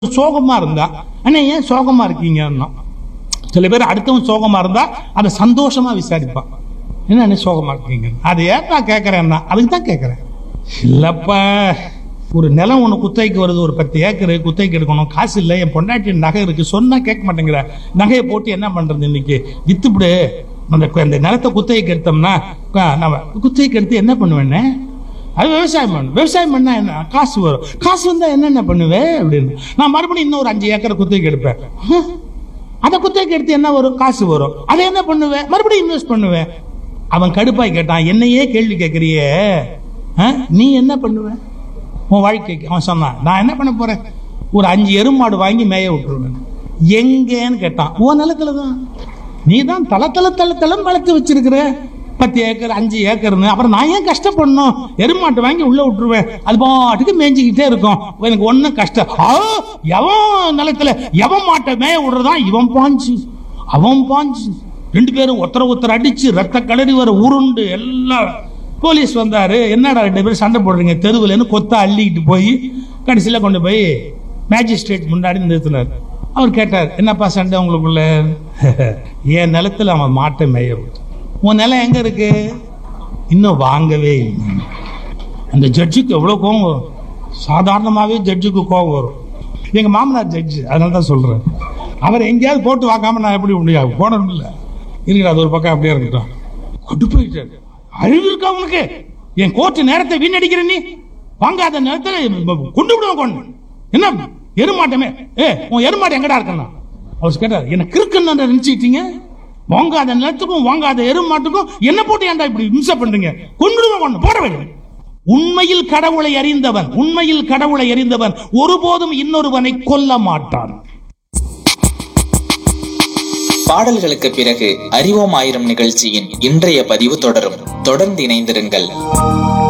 சோகமா இருந்தா அண்ணா ஏன் சோகமா இருக்கீங்கன்னா சில பேர் அடுத்தவன் சோகமா இருந்தா அதை சந்தோஷமா விசாரிப்பான் என்ன அண்ணே சோகமா இருக்கீங்க அதை ஏன் நான் கேட்கறேன்னா அதுக்கு தான் கேட்கறேன் இல்லப்பா ஒரு நிலம் ஒன்று குத்தகைக்கு வருது ஒரு பத்து ஏக்கர் குத்தகைக்கு எடுக்கணும் காசு இல்லை என் பொண்டாட்டி நகை இருக்கு சொன்னா கேட்க மாட்டேங்கிற நகையை போட்டு என்ன பண்றது இன்னைக்கு வித்துப்பிடு அந்த அந்த நிலத்தை குத்தகைக்கு எடுத்தோம்னா க- நம்ம குத்தகைக்கு எடுத்து என்ன பண்ணுவேன்னு அது விவசாயம் பண்ணு விவசாயம் பண்ணா என்ன காசு வரும் காசு வந்தா என்னென்ன பண்ணுவேன் அப்படின்னு நான் மறுபடியும் இன்னும் ஒரு அஞ்சு ஏக்கர் குத்தகைக்கு எடுப்பேன் ஹம். அதை குத்தகைக்கு எடுத்து என்ன வரும் காசு வரும் அதை என்ன பண்ணுவேன் மறுபடியும் இன்வெஸ்ட் பண்ணுவேன் அவன் கடுப்பாய் கேட்டான் என்னையே கேள்வி கேட்கறியே ஆ? நீ என்ன பண்ணுவ உன் வாழ்க்கைக்கு அவன் சொன்னான் நான் என்ன பண்ண போறேன் ஒரு அஞ்சு எருமாடு வாங்கி மேய விட்டுருவேன் எங்கேன்னு கேட்டான் உன் நிலத்துல தான் நீ தான் தல தல தல தலம் வளர்த்து வச்சிருக்கிற பத்து ஏக்கர் அஞ்சு ஏக்கர்னு அப்புறம் நான் ஏன் கஷ்டப்படணும் எருமாட்டு வாங்கி உள்ள விட்டுருவேன் அது பாட்டுக்கு மேய்ஞ்சிக்கிட்டே இருக்கும் எனக்கு ஒன்றும் கஷ்டம் ஆ, எவன் நிலத்துல எவன் மாட்டை மேய விடுறதான் இவன் பாஞ்சு அவன் பாஞ்சு ரெண்டு பேரும் ஒருத்தர ஒருத்தர் அடிச்சு ரத்த கலரி வர உருண்டு எல்லாம் போலீஸ் வந்தாரு என்னடா ரெண்டு பேரும் சண்டை போடுறீங்க தெருவுலன்னு கொத்த அள்ளிக்கிட்டு போய் கடைசியில் கொண்டு போய் மேஜிஸ்ட்ரேட் முன்னாடி நிறுத்தினார் அவர் கேட்டார் என்னப்பா சண்டை உங்களுக்குள்ள என் நிலத்துல அவன் மாட்டை மேய விட்டான். உன் நிலம் எங்க இருக்கு இன்னும் வாங்கவே இல்லை அந்த ஜட்ஜுக்கு எவ்வளோ கோவம் வரும் சாதாரணமாகவே ஜட்ஜுக்கு கோவம் வரும் எங்கள் மாமனார் ஜட்ஜு அதனால தான் சொல்கிறேன் அவர் எங்கேயாவது போட்டு வாங்காம நான் எப்படி முடியாது போனோம் இல்லை இருக்கிற அது ஒரு பக்கம் அப்படியே இருக்கட்டும் கொண்டு போயிட்டாரு அறிவு இருக்கா உனக்கு என் கோர்ட்டு நேரத்தை வீணடிக்கிற நீ வாங்காத நேரத்தில் கொண்டு விடுவோம் கொண்டு என்ன எருமாட்டமே ஏ உன் எருமாட்டை எங்கடா இருக்கண்ணா அவர் கேட்டார் என்ன கிறுக்குன்னு நினைச்சிட்டீங்க வாங்காத நிலத்துக்கும் வாங்காத எருமாட்டுக்கும் என்ன போட்டு ஏன்டா இப்படி இம்சை பண்றீங்க கொண்டுடுவோம் கொண்டு போட வேண்டும் உண்மையில் கடவுளை அறிந்தவன் உண்மையில் கடவுளை அறிந்தவன் ஒருபோதும் இன்னொருவனை கொல்ல மாட்டான் பாடல்களுக்கு பிறகு அறிவோம் ஆயிரம் நிகழ்ச்சியின் இன்றைய பதிவு தொடரும் தொடர்ந்து இணைந்திருங்கள்